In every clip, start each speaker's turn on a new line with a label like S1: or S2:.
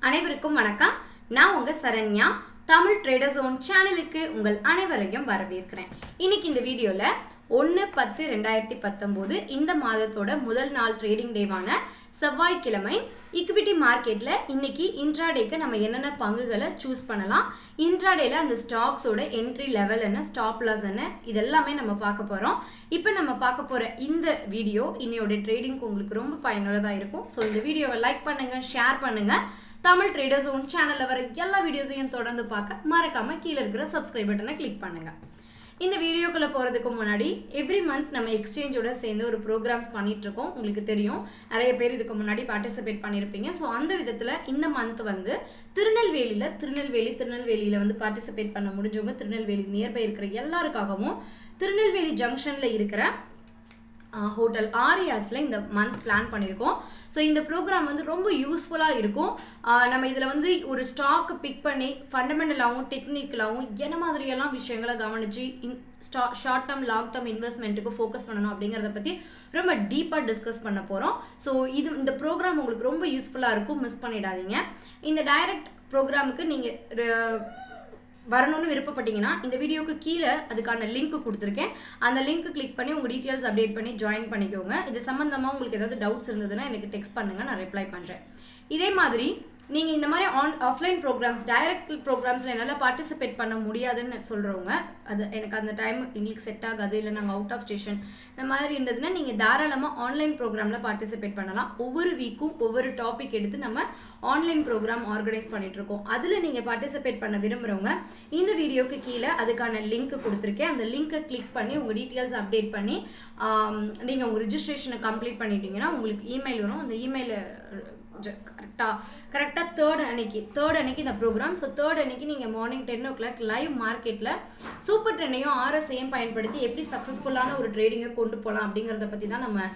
S1: அனைவருக்கும் வணக்கம் நான் உங்க சரண்யா தமிழ் ட்ரேடர் ஜோன் சேனலுக்கு உங்கள் அனைவரையும் வரவேற்கிறேன் இன்னைக்கு இந்த வீடியோல ஒன்று பத்து ரெண்டாயிரத்தி பத்தொம்போது இந்த மாதத்தோட முதல் நாள் ட்ரேடிங் டேவான செவ்வாய்க்கிழமை ஈக்விட்டி மார்க்கெட்ல இன்னைக்கு இன்ட்ராடேக்கு நம்ம என்னென்ன பங்குகளை சூஸ் பண்ணலாம் இன்ட்ராடேல அந்த ஸ்டாக்ஸோட என்ட்ரி லெவல் என்ன ஸ்டாப் லாஸ் என்ன இதெல்லாமே நம்ம பார்க்க போறோம் இப்போ நம்ம பார்க்க போற இந்த வீடியோ இன்னையோட ட்ரேடிங்க்கு உங்களுக்கு ரொம்ப பயனுள்ளதாக இருக்கும் ஸோ இந்த வீடியோவை லைக் பண்ணுங்க ஷேர் பண்ணுங்க தமிழ் ட்ரேடர்ஸ் ஒன் சேனலில் வர எல்லா வீடியோஸையும் தொடர்ந்து பார்க்க மறக்காம கீழே இருக்கிற சப்ஸ்கிரைப் பட்டனை கிளிக் பண்ணுங்க இந்த வீடியோக்குள்ள போகிறதுக்கு முன்னாடி எவ்ரி மந்த் நம்ம எக்ஸ்சேஞ்சோட சேர்ந்து ஒரு ப்ரோக்ராம்ஸ் பண்ணிட்டு இருக்கோம் உங்களுக்கு தெரியும் நிறைய பேர் இதுக்கு முன்னாடி பார்ட்டிசிபேட் பண்ணியிருப்பீங்க ஸோ அந்த விதத்தில் இந்த மந்த் வந்து திருநெல்வேலியில் திருநெல்வேலி திருநெல்வேலியில் வந்து பார்ட்டிசிபேட் பண்ண முடிஞ்சவங்க திருநெல்வேலி நியர்பை இருக்கிற எல்லாருக்காகவும் திருநெல்வேலி ஜங்ஷனில் இருக்கிற ஹோட்டல் ஆரியாஸில் இந்த மந்த் பிளான் பண்ணியிருக்கோம் ஸோ இந்த ப்ரோக்ராம் வந்து ரொம்ப யூஸ்ஃபுல்லாக இருக்கும் ஆஹ் நம்ம இதில் வந்து ஒரு ஸ்டாக்கை பிக் பண்ணி ஃபண்டமெண்டலாகவும் டெக்னிக்கலாகவும் என்ன மாதிரியெல்லாம் விஷயங்களை கவனித்து இன் ஸ்டா ஷார்ட் டேர்ம் லாங் டேர்ம் இன்வெஸ்ட்மெண்ட்டுக்கு ஃபோக்கஸ் பண்ணணும் அப்படிங்கிறத பற்றி ரொம்ப டீப்பாக டிஸ்கஸ் பண்ண போகிறோம் ஸோ இது இந்த ப்ரோக்ராம் உங்களுக்கு ரொம்ப யூஸ்ஃபுல்லாக இருக்கும் மிஸ் பண்ணிடாதீங்க இந்த டைரக்ட் ப்ரோக்ராமுக்கு நீங்கள் வரணும்னு விருப்பப்பட்டீங்கன்னா இந்த வீடியோக்கு கீழே அதுக்கான லிங்க் கொடுத்துருக்கேன் அந்த லிங்க் கிளிக் பண்ணி உங்கள் டீட்டெயில்ஸ் அப்டேட் பண்ணி ஜாயின் பண்ணிக்கோங்க இது சம்மந்தமாக உங்களுக்கு ஏதாவது டவுட்ஸ் இருந்ததுன்னா எனக்கு டெக்ஸ்ட் பண்ணுங்கள் நான் ரிப்ளை பண்ணுறேன் இதே மாதிரி நீங்கள் இந்த மாதிரி ஆன் ஆஃப்லைன் ப்ரோக்ராம்ஸ் டைரக்ட் ப்ரோக்ராம்ஸில் என்னால் பார்ட்டிசிபேட் பண்ண முடியாதுன்னு சொல்கிறவங்க அது எனக்கு அந்த டைம் எங்களுக்கு செட் ஆகாது இல்லை நாங்கள் அவுட் ஆஃப் ஸ்டேஷன் இந்த மாதிரி இருந்ததுன்னா நீங்கள் தாராளமாக ஆன்லைன் ப்ரோக்ராமில் பார்ட்டிசிபேட் பண்ணலாம் ஒவ்வொரு வீக்கும் ஒவ்வொரு டாபிக் எடுத்து நம்ம ஆன்லைன் ப்ரோக்ராம் ஆர்கனைஸ் பண்ணிட்டு இருக்கோம் அதில் நீங்கள் பார்ட்டிசிபேட் பண்ண விரும்புகிறவங்க இந்த வீடியோக்கு கீழே அதுக்கான லிங்க் கொடுத்துருக்கேன் அந்த லிங்க்கை கிளிக் பண்ணி உங்கள் டீட்டெயில்ஸ் அப்டேட் பண்ணி நீங்கள் உங்கள் ரிஜிஸ்ட்ரேஷனை கம்ப்ளீட் பண்ணிட்டீங்கன்னா உங்களுக்கு இமெயில் வரும் அந்த இமெயிலில் கரெக்டாக கரெக்டாக தேர்ட் அன்னைக்கு தேர்ட் அன்னைக்கு இந்த ப்ரோக்ராம் ஸோ தேர்ட் அன்னைக்கு நீங்கள் morning ten o'clock live மார்க்கெட்டில் சூப்பர் ட்ரெண்டையும் ஆர்எஸ்ஐயும் பயன்படுத்தி எப்படி சக்ஸஸ்ஃபுல்லான ஒரு ட்ரேடிங்கை கொண்டு போகலாம் அப்படிங்கிறத பற்றி தான் நம்ம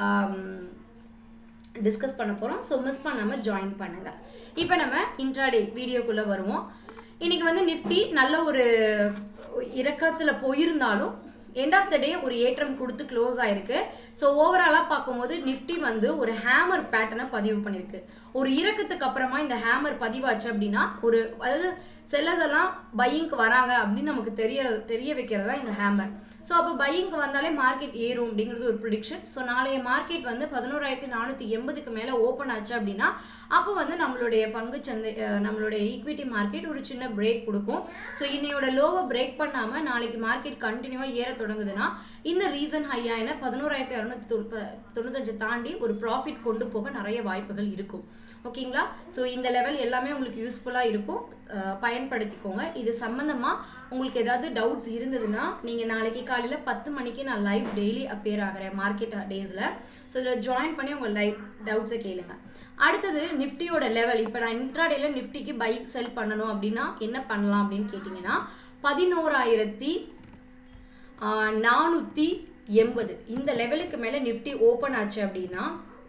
S1: டிஸ்கஸ் பண்ண போகிறோம் ஸோ மிஸ் பண்ணாமல் ஜாயின் பண்ணுங்கள் இப்போ நம்ம இன்ட்ராடே வீடியோக்குள்ளே வருவோம் இன்றைக்கி வந்து நிஃப்டி நல்ல ஒரு இறக்கத்தில் போயிருந்தாலும் எண்ட் ஆஃப் த டே ஒரு ஏற்றம் கொடுத்து க்ளோஸ் ஆயிருக்கு ஸோ ஓவராலாக பார்க்கும்போது நிஃப்டி வந்து ஒரு ஹேமர் பேட்டர்னை பதிவு பண்ணியிருக்கு ஒரு இறக்கத்துக்கு அப்புறமா இந்த ஹேமர் பதிவாச்சு அப்படின்னா ஒரு அதாவது செல்லர்ஸ் எல்லாம் பையிங்க்கு வராங்க அப்படின்னு நமக்கு தெரிய தெரிய வைக்கிறது தான் இந்த ஹேமர் ஸோ அப்போ பையிங்க்கு வந்தாலே மார்க்கெட் ஏறும் அப்படிங்கிறது ஒரு ப்ரிடிக்ஷன் ஸோ நாளைய மார்க்கெட் வந்து பதினோராயிரத்தி நானூற்றி எண்பதுக்கு மேலே ஓப்பன் ஆச்சு அப்படின்னா அப்போ வந்து நம்மளுடைய பங்கு சந்தை நம்மளுடைய ஈக்விட்டி மார்க்கெட் ஒரு சின்ன பிரேக் கொடுக்கும் ஸோ இன்னையோட லோவை பிரேக் பண்ணாமல் நாளைக்கு மார்க்கெட் கண்டினியூவாக ஏற தொடங்குதுன்னா இந்த ரீசன் ஹையான பதினோராயிரத்தி அறுநூத்தி தொண்ணூத்தஞ்சு தாண்டி ஒரு ப்ராஃபிட் கொண்டு போக நிறைய வாய்ப்புகள் இருக்கும் ஓகேங்களா ஸோ இந்த லெவல் எல்லாமே உங்களுக்கு யூஸ்ஃபுல்லாக இருக்கும் பயன்படுத்திக்கோங்க இது சம்மந்தமாக உங்களுக்கு ஏதாவது டவுட்ஸ் இருந்ததுன்னா நீங்கள் நாளைக்கு காலையில் பத்து மணிக்கு நான் லைவ் டெய்லி அப்பியர் ஆகிறேன் மார்க்கெட் டேஸில் ஸோ இதில் ஜாயின் பண்ணி உங்கள் லைவ் டவுட்ஸை கேளுங்க அடுத்தது நிஃப்டியோட லெவல் இப்போ நான் இன்ட்ராடேல நிஃப்டிக்கு பைக் செல் பண்ணணும் அப்படின்னா என்ன பண்ணலாம் அப்படின்னு கேட்டிங்கன்னா பதினோராயிரத்தி நானூற்றி எண்பது இந்த லெவலுக்கு மேலே நிஃப்டி ஓப்பன் ஆச்சு அப்படின்னா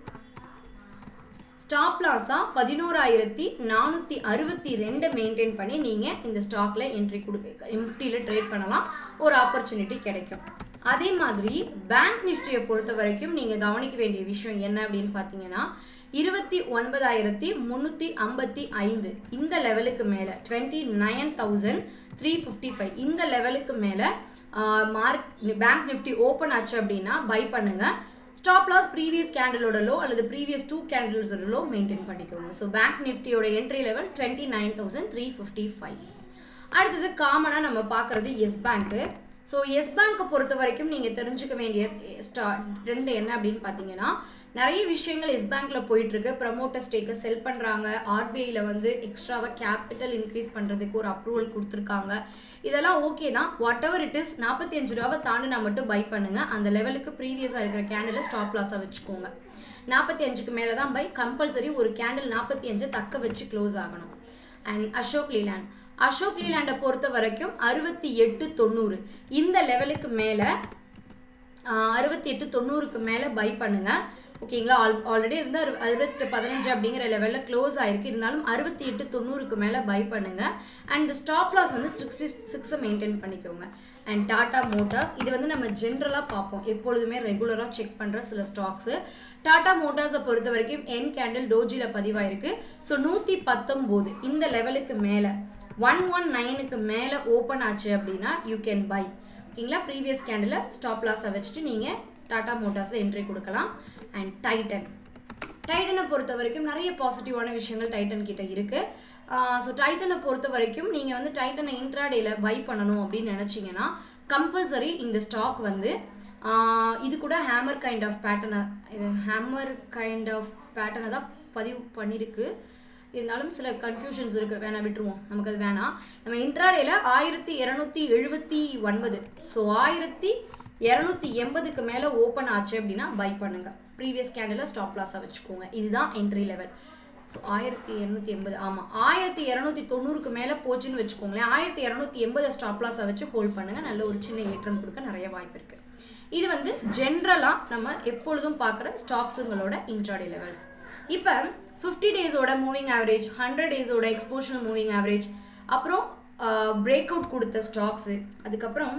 S1: ஸ்டாப் லாஸாக பதினோராயிரத்தி நானூற்றி அறுபத்தி ரெண்டு மெயின்டைன் பண்ணி நீங்கள் இந்த ஸ்டாக்கில் என்ட்ரி கொடுக்க நிஃப்டியில் ட்ரேட் பண்ணலாம் ஒரு ஆப்பர்ச்சுனிட்டி கிடைக்கும் அதே மாதிரி பேங்க் நிஃப்டியை பொறுத்த வரைக்கும் நீங்கள் கவனிக்க வேண்டிய விஷயம் என்ன அப்படின்னு பார்த்தீங்கன்னா இருபத்தி ஒன்பதாயிரத்தி முந்நூற்றி ஐம்பத்தி ஐந்து இந்த லெவலுக்கு மேலே twenty nine thousand three fifty five இந்த லெவலுக்கு மேலே மார்க் பேங்க் நிஃப்டி ஓப்பன் ஆச்சு அப்படின்னா பை பண்ணுங்கள் ஸ்டாப் லாஸ் ப்ரீவியஸ் கேண்டிலோட லோ அல்லது ப்ரீவியஸ் டூ கேண்டில்ஸோட லோ மெயின்டைன் பண்ணிக்கோங்க ஸோ பேங்க் நிஃப்டியோட entry level twenty nine thousand three fifty five அடுத்தது காமனாக நம்ம பார்க்குறது எஸ் பேங்க்கு ஸோ எஸ் பேங்க்கை பொறுத்த வரைக்கும் நீங்கள் தெரிஞ்சுக்க வேண்டிய ஸ்டா ரெண்டு என்ன அப்படின்னு பார்த்தீங்கன்னா நிறைய விஷயங்கள் எஸ் பேங்க்கில் போயிட்டுருக்கு ப்ரமோட்டர் ஸ்டேக்கை செல் பண்ணுறாங்க ஆர்பிஐயில் வந்து எக்ஸ்ட்ராவாக கேபிட்டல் இன்க்ரீஸ் பண்ணுறதுக்கு ஒரு அப்ரூவல் கொடுத்துருக்காங்க இதெல்லாம் ஓகே தான் வாட் எவர் இட் இஸ் நாற்பத்தி அஞ்சு ரூபாவை தாண்டினா மட்டும் பை பண்ணுங்கள் அந்த லெவலுக்கு ப்ரீவியஸாக இருக்கிற கேண்டில் ஸ்டாப் லாஸாக வச்சுக்கோங்க நாற்பத்தி அஞ்சுக்கு மேலே தான் பை கம்பல்சரி ஒரு கேண்டில் நாற்பத்தி அஞ்சை தக்க வச்சு க்ளோஸ் ஆகணும் அண்ட் அசோக் லீலாண்ட் அசோக் லீலாண்டை பொறுத்த வரைக்கும் அறுபத்தி எட்டு தொண்ணூறு இந்த லெவலுக்கு மேலே அறுபத்தி எட்டு தொண்ணூறுக்கு மேலே பை பண்ணுங்கள் ஓகேங்களா ஆல் ஆல்ரெடி வந்து அறு அறுபத்தெட்டு பதினஞ்சு அப்படிங்கிற லெவலில் க்ளோஸ் ஆயிருக்கு இருந்தாலும் அறுபத்தி எட்டு தொண்ணூறுக்கு மேலே பை பண்ணுங்க அண்ட் ஸ்டாப் லாஸ் வந்து சிக்ஸ்டி சிக்ஸை மெயின்டைன் பண்ணிக்கோங்க அண்ட் டாடா மோட்டார்ஸ் இது வந்து நம்ம ஜென்ரலாக பார்ப்போம் எப்பொழுதுமே ரெகுலராக செக் பண்ணுற சில ஸ்டாக்ஸு டாடா மோட்டார்ஸை பொறுத்த வரைக்கும் என் கேண்டில் டோஜியில் பதிவாயிருக்கு ஸோ நூற்றி பத்தொம்போது இந்த லெவலுக்கு மேலே ஒன் ஒன் நைனுக்கு மேலே ஓப்பன் ஆச்சு அப்படின்னா யூ கேன் பை ஓகேங்களா ப்ரீவியஸ் கேண்டில் ஸ்டாப் லாஸை வச்சுட்டு நீங்கள் டாடா மோட்டார்ஸில் என்ட்ரி கொடுக்கலாம் அண்ட் டைட்டன் டைட்டனை பொறுத்த வரைக்கும் நிறைய பாசிட்டிவான விஷயங்கள் டைட்டன் கிட்ட இருக்குது ஸோ டைட்டனை பொறுத்த வரைக்கும் நீங்கள் வந்து டைட்டனை இன்ட்ராடேயில் பை பண்ணணும் அப்படின்னு நினச்சிங்கன்னா கம்பல்சரி இந்த ஸ்டாக் வந்து ஆஹ் இது கூட ஹேமர் கைண்ட் ஆஃப் பேட்டர்னை இது ஹேமர் கைண்ட் ஆஃப் பேட்டர்னை தான் பதிவு பண்ணியிருக்கு இருந்தாலும் சில கன்ஃபியூஷன்ஸ் இருக்குது வேணாம் விட்டுருவோம் நமக்கு அது வேணாம் நம்ம இன்ட்ராடேல ஆயிரத்தி இரநூத்தி எழுபத்தி ஒன்பது ஸோ ஆயிரத்தி இரநூத்தி எண்பதுக்கு மேலே ஓப்பன் ஆச்சு அப்படின்னா பை பண்ணுங்க ப்ரீவியஸ் கேண்டில் ஸ்டாப் லாஸாக வச்சுக்கோங்க இதுதான் என்ட்ரி லெவல் ஸோ ஆயிரத்தி இரநூத்தி எண்பது ஆமாம் ஆயிரத்தி இரநூத்தி தொண்ணூறுக்கு மேலே போச்சுன்னு வச்சுக்கோங்களேன் ஆயிரத்தி இரநூத்தி எண்பது ஸ்டாப் லாஸை வச்சு ஹோல்ட் பண்ணுங்கள் நல்ல ஒரு சின்ன ஏற்றம் கொடுக்க நிறைய வாய்ப்பு இருக்குது இது வந்து ஜென்ரலாக நம்ம எப்பொழுதும் பார்க்குற ஸ்டாக்ஸுங்களோட இன்ட்ராடே லெவல்ஸ் இப்போ ஃபிஃப்டி டேஸோட மூவிங் ஆவரேஜ் ஹண்ட்ரட் டேஸோட எக்ஸ்போஷனல் மூவிங் ஆவரேஜ் அப்புறம் பிரேக் அவுட் கொடுத்த ஸ்டாக்ஸு அதுக்கப்புறம்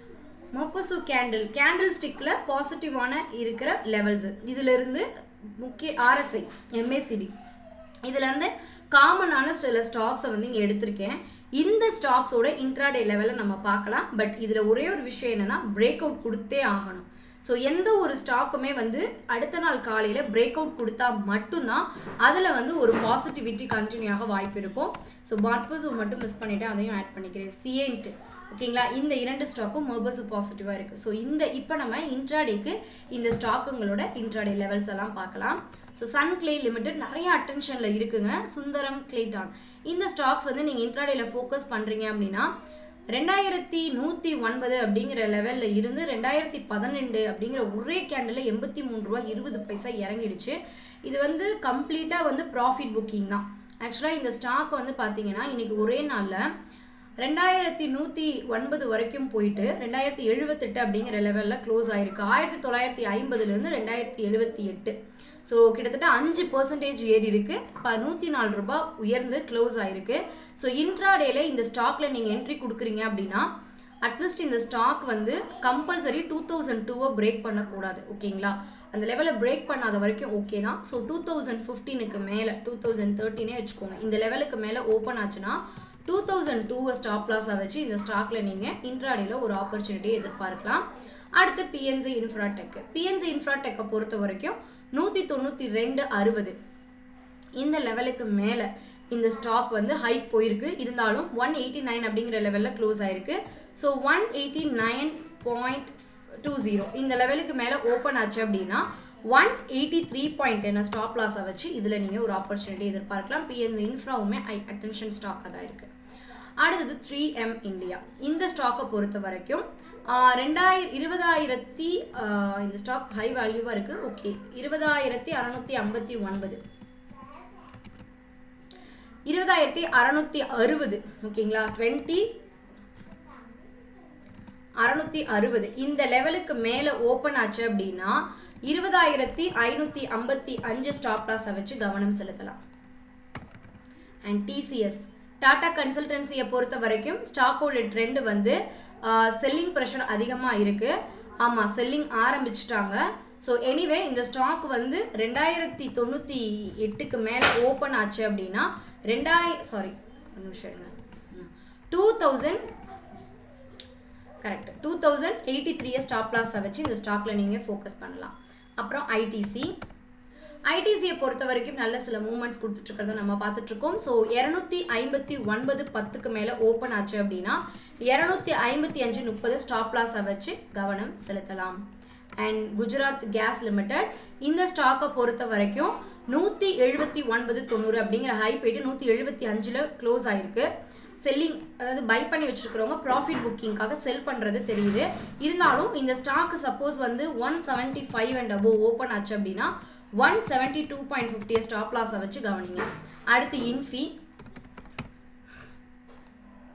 S1: மொப்பசு கேண்டில் கேண்டில் ஸ்டிக்கில் பாசிட்டிவான இருக்கிற லெவல்ஸு இதிலிருந்து முக்கிய ஆர்எஸ்ஐ எம்ஏசிடி இதுலேருந்து காமனான சில ஸ்டாக்ஸை வந்து இங்கே எடுத்திருக்கேன் இந்த ஸ்டாக்ஸோட இன்ட்ராடே லெவலில் நம்ம பார்க்கலாம் பட் இதில் ஒரே ஒரு விஷயம் என்னென்னா பிரேக் அவுட் கொடுத்தே ஆகணும் ஸோ எந்த ஒரு ஸ்டாக்குமே வந்து அடுத்த நாள் காலையில் பிரேக் அவுட் கொடுத்தா மட்டும்தான் அதில் வந்து ஒரு பாசிட்டிவிட்டி கண்டினியூ ஆக வாய்ப்பு இருக்கும் ஸோ மார்பஸு மட்டும் மிஸ் பண்ணிவிட்டு அதையும் ஆட் பண்ணிக்கிறேன் சிஎன்ட் ஓகேங்களா இந்த இரண்டு ஸ்டாக்கும் மர்பஸு பாசிட்டிவாக இருக்குது ஸோ இந்த இப்போ நம்ம இன்ட்ராடேக்கு இந்த ஸ்டாக்குங்களோட இன்ட்ராடே லெவல்ஸ் எல்லாம் பார்க்கலாம் ஸோ சன் கிளே லிமிடெட் நிறைய அட்டென்ஷனில் இருக்குங்க சுந்தரம் கிளேட்டான் இந்த ஸ்டாக்ஸ் வந்து நீங்கள் இன்ட்ராடேல ஃபோக்கஸ் பண்ணுறீங்க அப்படின்னா ரெண்டாயிரத்தி நூற்றி ஒன்பது அப்படிங்கிற லெவலில் இருந்து ரெண்டாயிரத்தி பதினெண்டு அப்படிங்கிற ஒரே கேண்டில் எண்பத்தி மூணு ரூபா இருபது பைசா இறங்கிடுச்சு இது வந்து கம்ப்ளீட்டாக வந்து ப்ராஃபிட் புக்கிங் தான் ஆக்சுவலாக இந்த ஸ்டாக் வந்து பார்த்தீங்கன்னா இன்னைக்கு ஒரே நாளில் ரெண்டாயிரத்தி நூற்றி ஒன்பது வரைக்கும் போயிட்டு ரெண்டாயிரத்தி எழுபத்தெட்டு அப்படிங்கிற லெவலில் க்ளோஸ் ஆயிருக்கு ஆயிரத்தி தொள்ளாயிரத்தி ஐம்பதுலேருந்து ரெண்டாயிரத்தி எழுபத்தி எட்டு ஸோ கிட்டத்தட்ட அஞ்சு பர்சன்டேஜ் ஏறி இருக்கு இப்போ நூற்றி நாலு ரூபாய் உயர்ந்து க்ளோஸ் ஆயிருக்கு ஸோ இன்ட்ராடேல இந்த ஸ்டாக்ல நீங்கள் என்ட்ரி கொடுக்குறீங்க அப்படின்னா அட்லீஸ்ட் இந்த ஸ்டாக் வந்து கம்பல்சரி டூ தௌசண்ட் டூவை பிரேக் பண்ணக்கூடாது ஓகேங்களா அந்த லெவலில் பிரேக் பண்ணாத வரைக்கும் ஓகே தான் ஸோ டூ தௌசண்ட் ஃபிஃப்டீனுக்கு மேலே டூ தௌசண்ட் தேர்ட்டினே வச்சுக்கோங்க இந்த லெவலுக்கு மேலே ஓப்பன் ஆச்சுன்னா டூ தௌசண்ட் டூவை ஸ்டாப் லாஸாக வச்சு இந்த ஸ்டாக்ல நீங்கள் இன்ட்ராடேல ஒரு ஆப்பர்ச்சுனிட்டி எதிர்பார்க்கலாம் அடுத்து பிஎன்சி இன்ஃப்ராடெக் பிஎன்சி இன்ஃப்ராடெக்கை பொறுத்த வரைக்கும் நூற்றி தொண்ணூற்றி ரெண்டு அறுபது இந்த லெவலுக்கு மேலே இந்த ஸ்டாக் வந்து ஹைக் போயிருக்கு இருந்தாலும் ஒன் எயிட்டி நைன் அப்படிங்கிற லெவலில் க்ளோஸ் ஆயிருக்கு so one eighty nine point two zero இந்த லெவலுக்கு மேலே ஓப்பன் ஆச்சு அப்படின்னா ஒன் எயிட்டி த்ரீ பாயிண்ட் என்ன ஸ்டாப் லாஸை வச்சு இதில் நீங்கள் ஒரு ஆப்பர்ச்சுனிட்டி எதிர்பார்க்கலாம் பிஎன்சி இன்ஃப்ராவுமே ஐ அட்டென்ஷன் ஸ்டாக்காக தான் இருக்குது அடுத்தது த்ரீ எம் இந்தியா இந்த ஸ்டாக்கை பொறுத்த வரைக்கும் ரெண்டாயிர இருபதாயிரத்தி ஆஹ் இந்த ஸ்டாக் ஹை வேல்யூவாக இருக்குது ஓகே இருபதாயிரத்தி அறநூற்றி ஐம்பத்தி ஒன்பது இருபதாயிரத்தி அறநூற்றி அறுபது ஓகேங்களா டுவெண்ட்டி அறநூற்றி அறுபது இந்த லெவலுக்கு மேலே ஓப்பன் ஆச்சு அப்படின்னா இருபதாயிரத்தி ஐநூற்றி ஐம்பத்தி அஞ்சு ஸ்டாப் லாஸை வச்சு கவனம் செலுத்தலாம் அண்ட் டிசிஎஸ் டாடா கன்சல்டன்சியை பொறுத்த வரைக்கும் ஸ்டாக்கோட ட்ரெண்ட் வந்து செல்லிங் ப்ரெஷர் அதிகமாக இருக்குது ஆமாம் செல்லிங் ஆரம்பிச்சிட்டாங்க ஸோ எனிவே இந்த ஸ்டாக் வந்து ரெண்டாயிரத்தி தொண்ணூற்றி எட்டுக்கு மேலே ஓப்பன் ஆச்சு அப்படின்னா ரெண்டாய சாரி ஒரு நிமிஷம் இருங்க two thousand correct two thousand eighty த்ரீயை ஸ்டாப் லாஸை வச்சு இந்த ஸ்டாக்கில் நீங்கள் ஃபோக்கஸ் பண்ணலாம் அப்புறம் ஐடிசி ஐடிசியை பொறுத்த வரைக்கும் நல்ல சில மூமெண்ட்ஸ் கொடுத்துட்ருக்கிறத நம்ம பார்த்துட்ருக்கோம் ஸோ இரநூத்தி ஐம்பத்தி ஒன்பது பத்துக்கு மேலே ஓப்பன் ஆச்சு அப்படின்னா இரநூத்தி ஐம்பத்தி அஞ்சு முப்பது ஸ்டாப் லாஸை வச்சு கவனம் செலுத்தலாம் அண்ட் குஜராத் கேஸ் லிமிடெட் இந்த ஸ்டாக்கை பொறுத்த வரைக்கும் நூற்றி எழுபத்தி ஒன்பது தொண்ணூறு அப்படிங்கிற ஹை போயிட்டு நூற்றி எழுபத்தி அஞ்சில் க்ளோஸ் ஆயிருக்கு செல்லிங் அதாவது பை பண்ணி வச்சிருக்கிறவங்க ப்ராஃபிட் புக்கிங்காக செல் பண்ணுறது தெரியுது இருந்தாலும் இந்த ஸ்டாக் சப்போஸ் வந்து one seventy five and above open ஆச்சு அப்படின்னா ஒன் செவன்ட்டி டூ பாயிண்ட் ஃபிஃப்டியை ஸ்டாப் லாஸை வச்சு கவனிங்க அடுத்து இன்ஃபி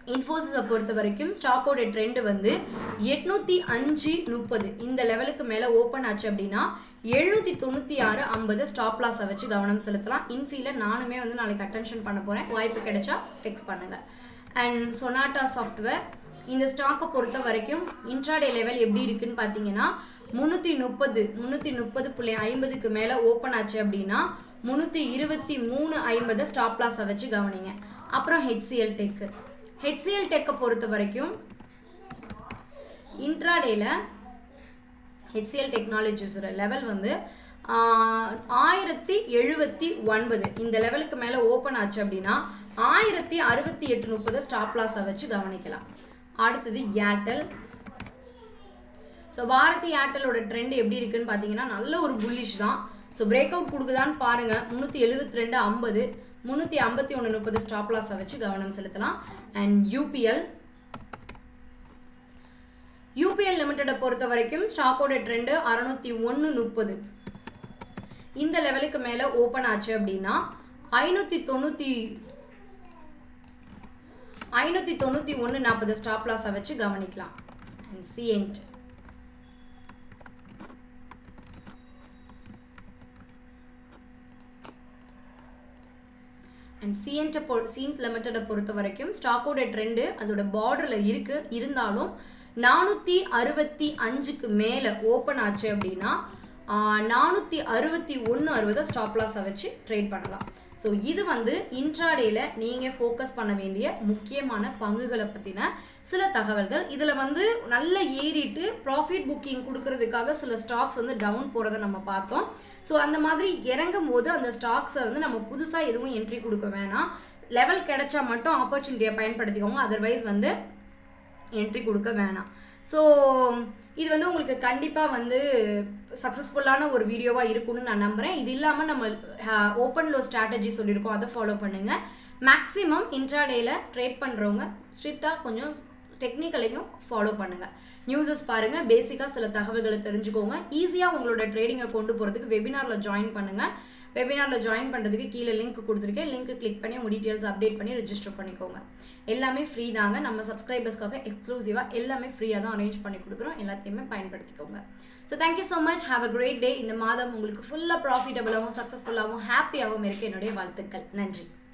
S1: இன்ஃபோசிஸை பொறுத்த வரைக்கும் ஸ்டாக்கோட ட்ரெண்ட் வந்து எட்நூற்றி அஞ்சு முப்பது இந்த லெவலுக்கு மேலே ஓப்பன் ஆச்சு அப்படின்னா எழுநூற்றி தொண்ணூற்றி ஆறு ஐம்பது ஸ்டாப் லாஸை வச்சு கவனம் செலுத்தலாம் இன்ஃபீல நானுமே வந்து நாளைக்கு அட்டென்ஷன் பண்ண போகிறேன் வாய்ப்பு கிடைச்சா டெக்ஸ்ட் பண்ணுங்கள் அண்ட் சொனாட்டா சாஃப்ட்வேர் இந்த ஸ்டாக்கை பொறுத்த வரைக்கும் இன்ட்ராடே லெவல் எப்படி இருக்குன்னு பார்த்தீங்கன்னா முந்நூற்றி முப்பது முந்நூற்றி முப்பது புள்ளி ஐம்பதுக்கு மேலே ஓப்பன் ஆச்சு அப்படின்னா முந்நூற்றி இருபத்தி மூணு ஐம்பது ஸ்டாப் லாஸை வச்சு கவனிங்க அப்புறம் ஹெச்சிஎல் டெக்கு ஹெச்சிஎல் டெக்கை பொறுத்த வரைக்கும் இன்ட்ராடேல ஹெச்சிஎல் டெக்னாலஜிஸோட லெவல் வந்து ஆயிரத்தி எழுபத்தி ஒன்பது இந்த லெவலுக்கு மேலே ஓப்பன் ஆச்சு அப்படின்னா ஆயிரத்தி அறுபத்தி எட்டு முப்பது ஸ்டாப் லாஸை வச்சு கவனிக்கலாம் அடுத்தது ஏர்டெல் ஸோ பாரதி ஏர்டெலோட ட்ரெண்ட் எப்படி இருக்குன்னு பார்த்தீங்கன்னா நல்ல ஒரு புல்லிஷ் தான் ஸோ பிரேக் அவுட் கொடுக்குதான்னு பாருங்கள் முந்நூற்றி எழுபத்தி ரெண்டு ஐம்பது முந்நூற்றி ஐம்பத்தி ஒன்று முப்பது ஸ்டாப் லாஸை வச்சு கவனம் செலுத்தலாம் அண்ட் யூபிஎல் யூபிஎல் லிமிட்டடை பொறுத்த வரைக்கும் ஸ்டாக்கோட ட்ரெண்டு அறநூற்றி ஒன்று முப்பது இந்த லெவலுக்கு மேலே ஓப்பன் ஆச்சு அப்படின்னா ஐநூற்றி தொண்ணூற்றி ஐநூற்றி தொண்ணூற்றி ஒன்று நாற்பது ஸ்டாப் லாஸை வச்சு கவனிக்கலாம் அண்ட் சிஎன்ட் அண்ட் சிஎன்ட்டை பொ சிஎன்ட் லிமிட்டடை பொறுத்த வரைக்கும் ஸ்டாக்கோட ட்ரெண்டு அதோட பார்டரில் இருக்குது இருந்தாலும் நானூற்றி அறுபத்தி அஞ்சுக்கு மேலே ஓப்பன் ஆச்சு அப்படின்னா நானூற்றி அறுபத்தி ஒன்று அறுபதை ஸ்டாப் லாஸை வச்சு ட்ரேட் பண்ணலாம் ஸோ இது வந்து இன்ட்ராடேல நீங்கள் ஃபோக்கஸ் பண்ண வேண்டிய முக்கியமான பங்குகளை பற்றின சில தகவல்கள் இதில் வந்து நல்ல ஏறிட்டு ப்ராஃபிட் புக்கிங் கொடுக்கறதுக்காக சில ஸ்டாக்ஸ் வந்து டவுன் போகிறத நம்ம பார்த்தோம் ஸோ அந்த மாதிரி இறங்கும் போது அந்த ஸ்டாக்ஸை வந்து நம்ம புதுசாக எதுவும் என்ட்ரி கொடுக்க வேணாம் லெவல் கிடைச்சா மட்டும் ஆப்பர்ச்சுனிட்டியை பயன்படுத்திக்கோங்க அதர்வைஸ் வந்து என்ட்ரி கொடுக்க வேணாம் ஸோ இது வந்து உங்களுக்கு கண்டிப்பாக வந்து சக்ஸஸ்ஃபுல்லான ஒரு வீடியோவாக இருக்கும்னு நான் நம்புகிறேன் இது இல்லாமல் நம்ம ஓப்பன் லோ ஸ்ட்ராட்டஜி சொல்லியிருக்கோம் அதை ஃபாலோ பண்ணுங்கள் மேக்ஸிமம் இன்ட்ராடேயில் ட்ரேட் பண்ணுறவங்க ஸ்ட்ரிக்டாக கொஞ்சம் டெக்னிக்கலையும் ஃபாலோ பண்ணுங்கள் நியூஸஸ் பாருங்கள் பேசிக்காக சில தகவல்களை தெரிஞ்சுக்கோங்க ஈஸியாக உங்களோட ட்ரேடிங்கை கொண்டு போகிறதுக்கு வெபினாரில் ஜாயின் பண்ணுங்கள் வெபினாரில் ஜாயின் பண்ணுறதுக்கு கீழே லிங்க் கொடுத்துருக்கேன் லிங்க் கிளிக் பண்ணி உங்கள் டீட்டெயில்ஸ் அப்டேட் பண்ணி ரெஜிஸ்டர் பண்ணிக்கோங்க எல்லாமே ஃப்ரீ தாங்க நம்ம சப்ஸ்கிரைபர்ஸ்க்காக எக்ஸ்க்ளூசிவாக எல்லாமே ஃப்ரீயாக தான் அரேஞ்ச் பண்ணி கொடுக்குறோம் எல்லாத்தையுமே பயன்படுத்திக்கோங்க so thank you so much have a great day இந்த மாதம் உங்களுக்கு ஃபுல்லாக ப்ராஃபிட்டபுளாகவும் சக்ஸஸ்ஃபுல்லாகவும் ஹாப்பியாகவும் இருக்க என்னுடைய வாழ்த்துக்கள் நன்றி